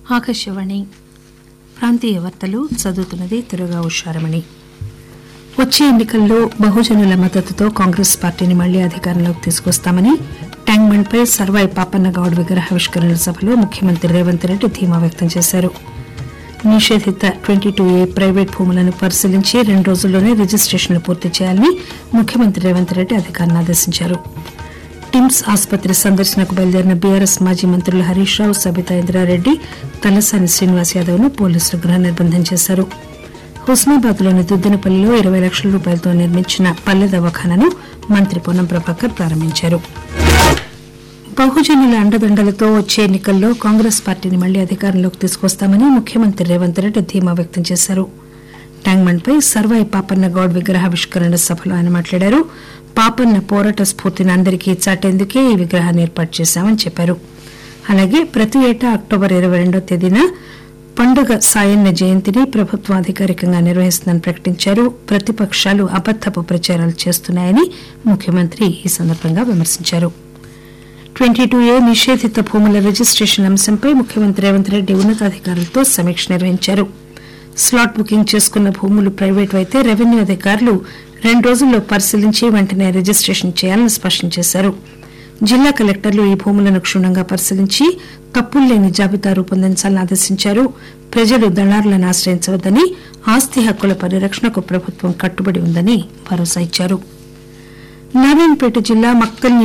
ఆకాశవాణి ప్రాంతీయ వార్తలు చదువుతున్నది తిరుగా ఉషారమణి వచ్చే ఎన్నికల్లో బహుజనుల మద్దతుతో కాంగ్రెస్ పార్టీని మళ్లీ అధికారంలోకి తీసుకొస్తామని ట్యాంక్ బండ్ పై సర్వాయి పాపన్న గౌడ్ విగ్రహావిష్కరణ సభలో ముఖ్యమంత్రి రేవంత్ రెడ్డి ధీమా వ్యక్తం చేశారు నిషేధిత ట్వంటీ టూ ఏ ప్రైవేట్ భూములను పరిశీలించి రెండు రోజుల్లోనే రిజిస్టేషన్లు పూర్తి చేయాలని ముఖ్యమంత్రి రేవంత్ రెడ్డి అధికారులను ఆదేశించారు టిమ్స్ ఆసుపత్రి సందర్శనకు బయలుదేరిన బీఆర్ఎస్ మాజీ మంత్రులు హరీష్ రావు సబితా ఇంద్రారెడ్డి తలసాని శ్రీనివాస్ యాదవ్ ను పోలీసులు గృహ నిర్బంధం చేశారు హుస్నాబాద్ లోని దుద్దనపల్లిలో ఇరవై లక్షల రూపాయలతో నిర్మించిన పల్లె దవాఖానను మంత్రి పొన్నం ప్రభాకర్ ప్రారంభించారు బహుజనుల అండదండలతో వచ్చే ఎన్నికల్లో కాంగ్రెస్ పార్టీని మళ్లీ అధికారంలోకి తీసుకొస్తామని ముఖ్యమంత్రి రేవంత్ రెడ్డి ధీమా వ్యక్తం చేశారు ట్యాంక్ పై సర్వాయి పాపన్న గౌడ్ విగ్రహావిష్కరణ సభలో ఆయన మాట్లాడారు పాపన్న పోరాట స్ఫూర్తిని అందరికీ చాటేందుకే ఈ విగ్రహాన్ని ఏర్పాటు చేశామని చెప్పారు అలాగే ప్రతి ఏటా అక్టోబర్ ఇరవై రెండో తేదీన పండుగ సాయన్న జయంతిని ప్రభుత్వం అధికారికంగా నిర్వహిస్తుందని ప్రకటించారు ప్రతిపక్షాలు అబద్దపు ప్రచారాలు చేస్తున్నాయని ముఖ్యమంత్రి ఈ సందర్భంగా విమర్శించారు ట్వంటీ టూ ఏ నిషేధిత భూముల రిజిస్టేషన్ అంశంపై ముఖ్యమంత్రి రేవంత్ రెడ్డి ఉన్నతాధికారులతో సమీక్ష నిర్వహించారు స్లాట్ బుకింగ్ చేసుకున్న భూములు ప్రైవేటు అయితే రెవెన్యూ అధికారులు రెండు రోజుల్లో పరిశీలించి వెంటనే రిజిస్టేషన్ చేయాలని స్పష్టం చేశారు జిల్లా కలెక్టర్లు ఈ భూములను క్షుణ్ణంగా పరిశీలించి తప్పులు లేని జాబితా రూపొందించాలని ఆదేశించారు ప్రజలు దళారులను ఆశ్రయించవద్దని ఆస్తి హక్కుల పరిరక్షణకు ప్రభుత్వం కట్టుబడి ఉందని భరోసా ఇచ్చారు నారాయణపేట జిల్లా మక్తల్